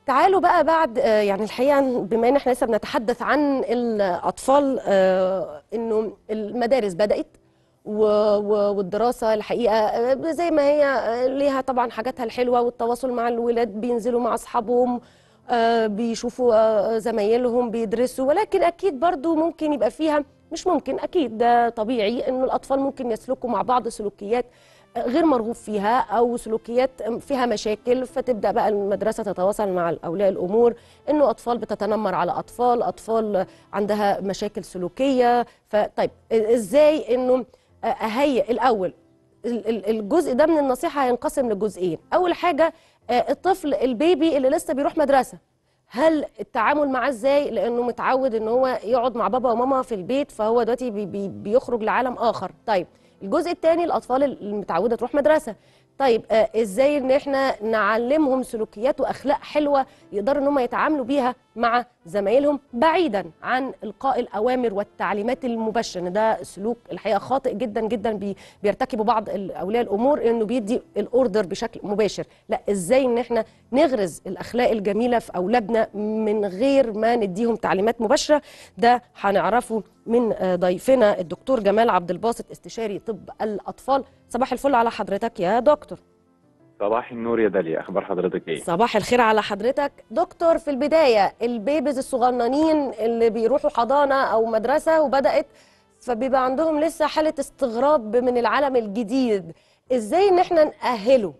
تعالوا بقى بعد آه، يعني الحقيقه بما ان احنا لسه بنتحدث عن الاطفال آه، انه المدارس بدات و- و- والدراسه الحقيقه آه، زي ما هي آه، ليها طبعا حاجاتها الحلوه والتواصل مع الولاد بينزلوا مع اصحابهم آه، بيشوفوا آه، زمايلهم بيدرسوا ولكن اكيد برضو ممكن يبقى فيها مش ممكن اكيد ده طبيعي انه الاطفال ممكن يسلكوا مع بعض سلوكيات غير مرغوب فيها او سلوكيات فيها مشاكل فتبدا بقى المدرسه تتواصل مع اولياء الامور انه اطفال بتتنمر على اطفال اطفال عندها مشاكل سلوكيه فطيب ازاي انه اهيئ الاول ال- ال- الجزء ده من النصيحه هينقسم لجزئين اول حاجه آه، الطفل البيبي اللي لسه بيروح مدرسه هل التعامل معاه ازاي لانه متعود ان هو يقعد مع بابا وماما في البيت فهو دلوقتي بي بي بيخرج لعالم اخر طيب الجزء الثاني الاطفال المتعوده تروح مدرسه طيب آه ازاي ان احنا نعلمهم سلوكيات واخلاق حلوه يقدروا ان هم يتعاملوا بيها مع زمايلهم بعيدا عن القاء الاوامر والتعليمات المباشره ان ده سلوك الحقيقه خاطئ جدا جدا بي بيرتكبوا بعض ال- اولياء الامور انه بيدي الاوردر بشكل مباشر لا ازاي ان احنا نغرز الاخلاق الجميله في اولادنا من غير ما نديهم تعليمات مباشره ده هنعرفه من آه، ضيفنا الدكتور جمال عبد الباسط استشاري طب الاطفال صباح الفل على حضرتك يا دكتور صباح النور يا داليا اخبار حضرتك ايه صباح الخير على حضرتك دكتور في البداية البيبيز الصغننين اللي بيروحوا حضانة أو مدرسة وبدأت فبيبقى عندهم لسه حالة استغراب من العالم الجديد إزاي إن احنا نأهله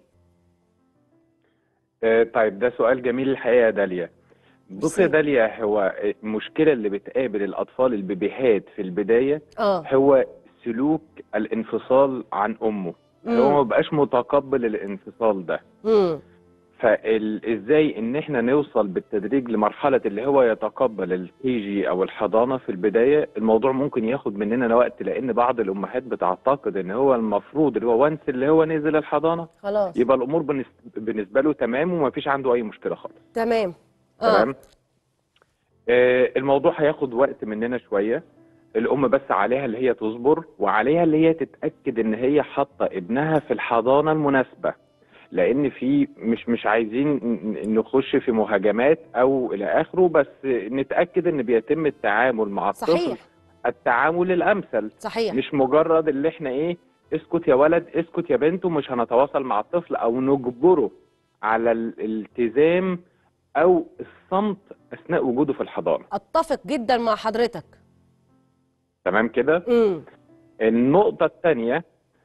آه طيب ده سؤال جميل الحقيقه يا داليا بص يا ميرسي. داليا هو المشكله اللي بتقابل الاطفال البيبيهات في البدايه آه هو سلوك الانفصال عن امه هو ما مم. بقاش متقبل الانفصال ده مم. فازاي ان احنا نوصل بالتدريج لمرحله اللي هو يتقبل الكي جي او الحضانه في البدايه الموضوع ممكن ياخد مننا وقت لان بعض الامهات بتعتقد ان هو المفروض اللي هو وانس اللي هو نزل الحضانه خلاص يبقى الامور بالنس- بالنسبه له تمام وما فيش عنده اي مشكله خالص تمام آه تمام آه الموضوع هياخد وقت مننا شويه الام بس عليها اللي هي تصبر وعليها اللي هي تتاكد ان هي حاطه ابنها في الحضانه المناسبه لان في مش مش عايزين ن- نخش في مهاجمات او الى اخره بس نتاكد ان بيتم التعامل مع الطفل صحيح التعامل الامثل صحيح مش مجرد اللي احنا ايه اسكت يا ولد اسكت يا بنت ومش هنتواصل مع الطفل او نجبره على الالتزام او الصمت اثناء وجوده في الحضانه أتفق جدا مع حضرتك تمام كده مم. النقطه الثانيه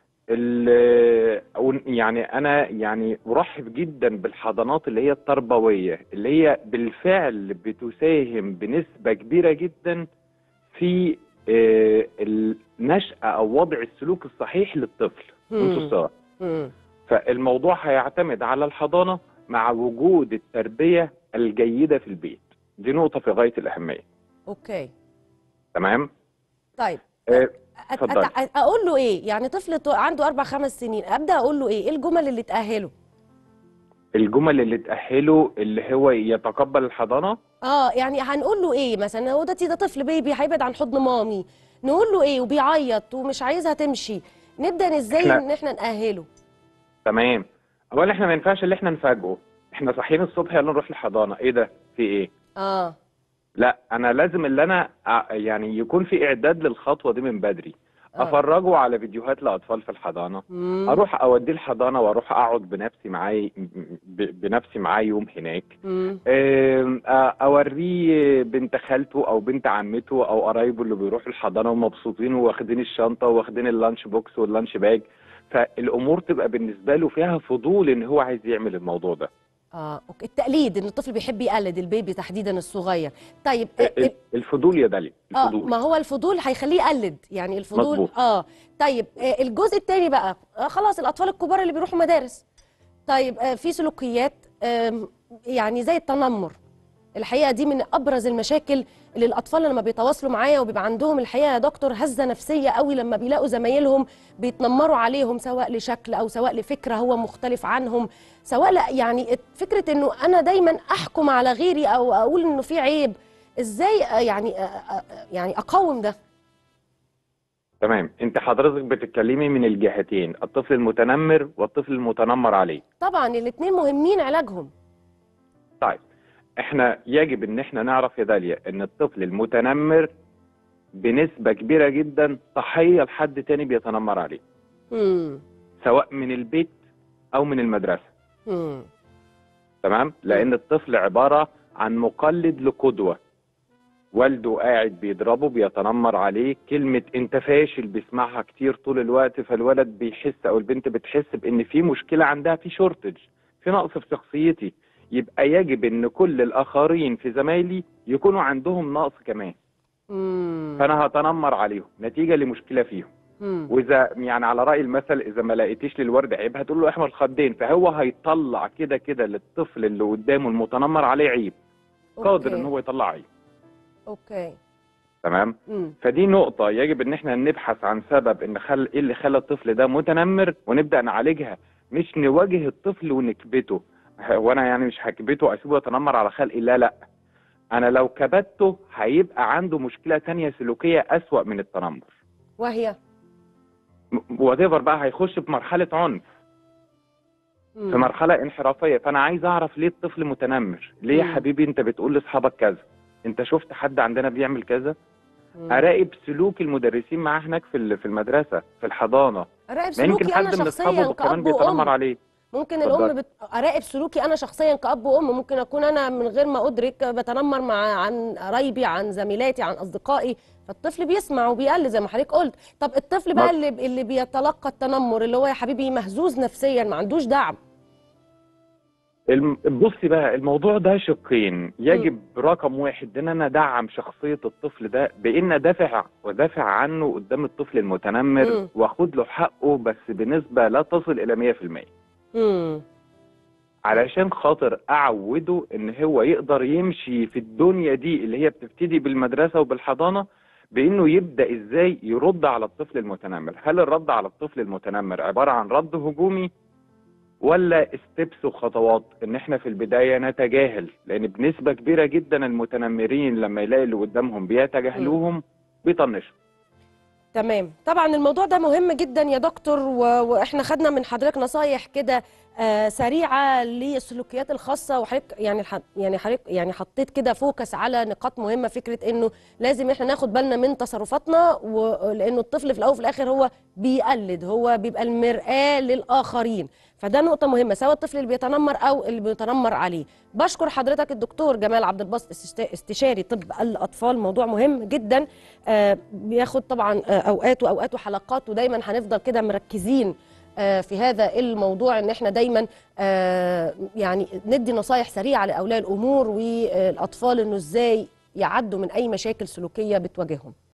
يعني انا يعني ارحب جدا بالحضانات اللي هي التربويه اللي هي بالفعل بتساهم بنسبه كبيره جدا في آه، النشأة أو وضع السلوك الصحيح للطفل منذ مم. الصغر مم. فالموضوع هيعتمد على الحضانة مع وجود التربية الجيدة في البيت دي نقطة في غاية الأهمية أوكي تمام طيب آه، أت- اتفضلي. أت- اقول له ايه يعني طفل تو- عنده اربع خمس سنين ابدا اقول له ايه ايه الجمل اللي تاهله الجمل اللي تأهله اللي هو يتقبل الحضانة اه يعني هنقول له ايه مثلا هو ده ده طفل بيبي هيبعد عن حضن مامي نقول له ايه وبيعيط ومش عايزها تمشي نبدا ازاي إحنا- ان احنا ناهله تمام أولا إحنا ما ينفعش اللي إحنا نفاجئه إحنا صاحيين الصبح يلا نروح الحضانة إيه ده في إيه اه لا انا لازم اللي انا أ- يعني يكون في اعداد للخطوه دي من بدري آه. افرجه على فيديوهات لاطفال في الحضانه مم. اروح اوديه الحضانه واروح اقعد بنفسي معاه ب- بنفسي معاه يوم هناك مم. أم، أ- اوريه بنت خالته او بنت عمته او قرايبه اللي بيروحوا الحضانه ومبسوطين واخدين الشنطه واخدين اللانش بوكس واللانش باج فالامور تبقى بالنسبه له فيها فضول ان هو عايز يعمل الموضوع ده اه اوكي التقليد ان الطفل بيحب يقلد البيبي تحديدا الصغير طيب آه، ال- الفضول يا دالي اه الفضول ما هو الفضول هيخليه يقلد يعني الفضول مظبوط. اه طيب آه الجزء الثاني بقى آه خلاص الاطفال الكبار اللي بيروحوا مدارس طيب آه في سلوكيات آم، يعني زي التنمر الحقيقه دي من ابرز المشاكل اللي الاطفال لما بيتواصلوا معايا وبيبقى عندهم الحقيقه يا دكتور هزه نفسيه قوي لما بيلاقوا زمايلهم بيتنمروا عليهم سواء لشكل او سواء لفكره هو مختلف عنهم سواء لا يعني فكره انه انا دايما احكم على غيري او اقول انه في عيب ازاي آه، يعني آه، آه، يعني اقاوم ده تمام انت حضرتك بتتكلمي من الجهتين الطفل المتنمر والطفل المتنمر عليه طبعا الاثنين مهمين علاجهم طيب احنا يجب ان احنا نعرف يا داليا ان الطفل المتنمر بنسبه كبيره جدا ضحيه لحد تاني بيتنمر عليه مم. سواء من البيت او من المدرسه مم. تمام لان الطفل عباره عن مقلد لقدوه والده قاعد بيضربه بيتنمر عليه كلمه انت فاشل بيسمعها كتير طول الوقت فالولد بيحس او البنت بتحس بان في مشكله عندها في شورتج في نقص في شخصيتي يبقى يجب ان كل الاخرين في زمايلي يكونوا عندهم نقص كمان مم. فانا هتنمر عليهم نتيجه لمشكله فيهم مم. واذا يعني على راي المثل اذا ما لقيتيش للورد عيب هتقول له احمر الخدين فهو هيطلع كده كده للطفل اللي قدامه المتنمر عليه عيب قادر أوكي. ان هو يطلع عيب اوكي تمام مم. فدي نقطة يجب ان احنا نبحث عن سبب ان خل ايه اللي خلى الطفل ده متنمر ونبدأ نعالجها مش نواجه الطفل ونكبته وانا يعني مش هكبته اسيبه يتنمر على خلقي لا لا انا لو كبته هيبقى عنده مشكلة تانية سلوكية اسوأ من التنمر وهي وتيفر بقى هيخش في مرحلة عنف مم. في مرحلة انحرافية فانا عايز اعرف ليه الطفل متنمر ليه يا مم. حبيبي انت بتقول لاصحابك كذا انت شفت حد عندنا بيعمل كذا مم. اراقب سلوك المدرسين معاه هناك في ال- في المدرسه في الحضانه اراقب ما يمكن سلوكي انا حد من شخصيا اصحابه كمان كأب بيتنمر وأم عليه ممكن اتفضل. الام بت... اراقب سلوكي انا شخصيا كأب وام ممكن اكون انا من غير ما ادرك بتنمر مع عن قرايبي عن زميلاتي عن اصدقائي فالطفل بيسمع وبيقلد زي ما حضرتك قلت طب الطفل بقى ما- اللي اللي بيتلقى التنمر اللي هو يا حبيبي مهزوز نفسيا ما عندوش دعم الم... بصي بقى الموضوع ده شقين يجب رقم واحد ان انا ادعم شخصيه الطفل ده بان ادافع ودافع عنه قدام الطفل المتنمر مم. واخد له حقه بس بنسبه لا تصل الى 100% امم علشان خاطر اعوده ان هو يقدر يمشي في الدنيا دي اللي هي بتبتدي بالمدرسه وبالحضانه بانه يبدا ازاي يرد على الطفل المتنمر هل الرد على الطفل المتنمر عباره عن رد هجومي ولا ستيبس وخطوات ان احنا في البدايه نتجاهل لان بنسبه كبيره جدا المتنمرين لما يلاقي اللي قدامهم بيتجاهلوهم بيطنشوا تمام طبعا الموضوع ده مهم جدا يا دكتور و... واحنا خدنا من حضرتك نصايح كده آه سريعه للسلوكيات الخاصه وحضرتك يعني الح... يعني حضرتك يعني حطيت كده فوكس على نقاط مهمه فكره انه لازم احنا ناخد بالنا من تصرفاتنا ولانه الطفل في الاول وفي الاخر هو بيقلد هو بيبقى المرآه للاخرين فده نقطة مهمة سواء الطفل اللي بيتنمر أو اللي بيتنمر عليه بشكر حضرتك الدكتور جمال عبد الباسط استشتا- استشاري طب الأطفال موضوع مهم جدا آه، بياخد طبعا آه، أوقات وأوقات وحلقات ودايما هنفضل كده مركزين آه، في هذا الموضوع ان احنا دايما آه، يعني ندي نصايح سريعه لاولياء الامور والاطفال انه ازاي يعدوا من اي مشاكل سلوكيه بتواجههم